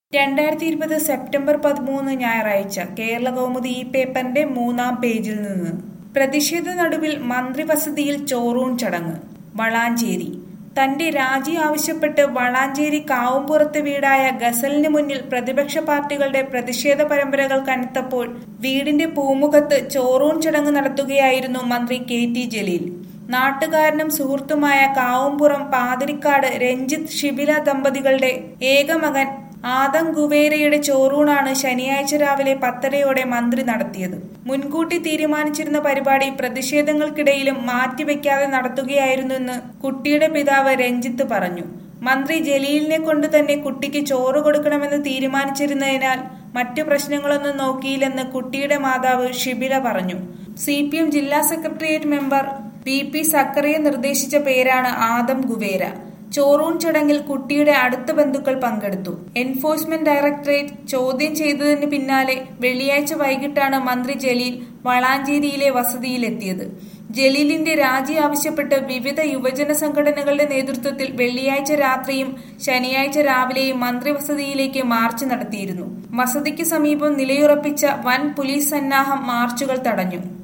രണ്ടായിരത്തി ഇരുപത് സെപ്റ്റംബർ പതിമൂന്ന് ഞായറാഴ്ച കേരള കൗമുദി ഈ പേപ്പറിന്റെ മൂന്നാം പേജിൽ നിന്ന് പ്രതിഷേധ നടുവിൽ മന്ത്രി വസതിയിൽ ചോറൂൺ ചടങ്ങ് വളാഞ്ചേരി തന്റെ രാജി ആവശ്യപ്പെട്ട് വളാഞ്ചേരി കാവുംപുറത്ത് വീടായ ഗസലിന് മുന്നിൽ പ്രതിപക്ഷ പാർട്ടികളുടെ പ്രതിഷേധ പരമ്പരകൾ കനത്തപ്പോൾ വീടിന്റെ പൂമുഖത്ത് ചോറൂൺ ചടങ്ങ് നടത്തുകയായിരുന്നു മന്ത്രി കെ ടി ജലീൽ നാട്ടുകാരനും സുഹൃത്തുമായ കാവുംപുറം പാതിരിക്കാട് രഞ്ജിത്ത് ഷിബില ദമ്പതികളുടെ ഏകമകൻ ആദം ഗുവേരയുടെ ചോറൂണാണ് ശനിയാഴ്ച രാവിലെ പത്തരയോടെ മന്ത്രി നടത്തിയത് മുൻകൂട്ടി തീരുമാനിച്ചിരുന്ന പരിപാടി പ്രതിഷേധങ്ങൾക്കിടയിലും മാറ്റിവെക്കാതെ നടത്തുകയായിരുന്നെന്ന് കുട്ടിയുടെ പിതാവ് രഞ്ജിത്ത് പറഞ്ഞു മന്ത്രി ജലീലിനെ കൊണ്ട് തന്നെ കുട്ടിക്ക് ചോറ് കൊടുക്കണമെന്ന് തീരുമാനിച്ചിരുന്നതിനാൽ മറ്റു പ്രശ്നങ്ങളൊന്നും നോക്കിയില്ലെന്ന് കുട്ടിയുടെ മാതാവ് ഷിബില പറഞ്ഞു സി പി എം ജില്ലാ secretariat member P P Sakkariya നിർദ്ദേശിച്ച പേരാണ് ആദം ഗുവേര ചോറൂൺ ചടങ്ങിൽ കുട്ടിയുടെ അടുത്ത ബന്ധുക്കൾ പങ്കെടുത്തു എൻഫോഴ്സ്മെന്റ് ഡയറക്ടറേറ്റ് ചോദ്യം ചെയ്തതിന് പിന്നാലെ വെള്ളിയാഴ്ച വൈകിട്ടാണ് മന്ത്രി ജലീൽ വളാഞ്ചേരിയിലെ വസതിയിലെത്തിയത് ജലീലിന്റെ രാജി ആവശ്യപ്പെട്ട് വിവിധ യുവജന സംഘടനകളുടെ നേതൃത്വത്തിൽ വെള്ളിയാഴ്ച രാത്രിയും ശനിയാഴ്ച രാവിലെയും മന്ത്രി വസതിയിലേക്ക് മാർച്ച് നടത്തിയിരുന്നു വസതിക്ക് സമീപം നിലയുറപ്പിച്ച വൻ പോലീസ് സന്നാഹം മാർച്ചുകൾ തടഞ്ഞു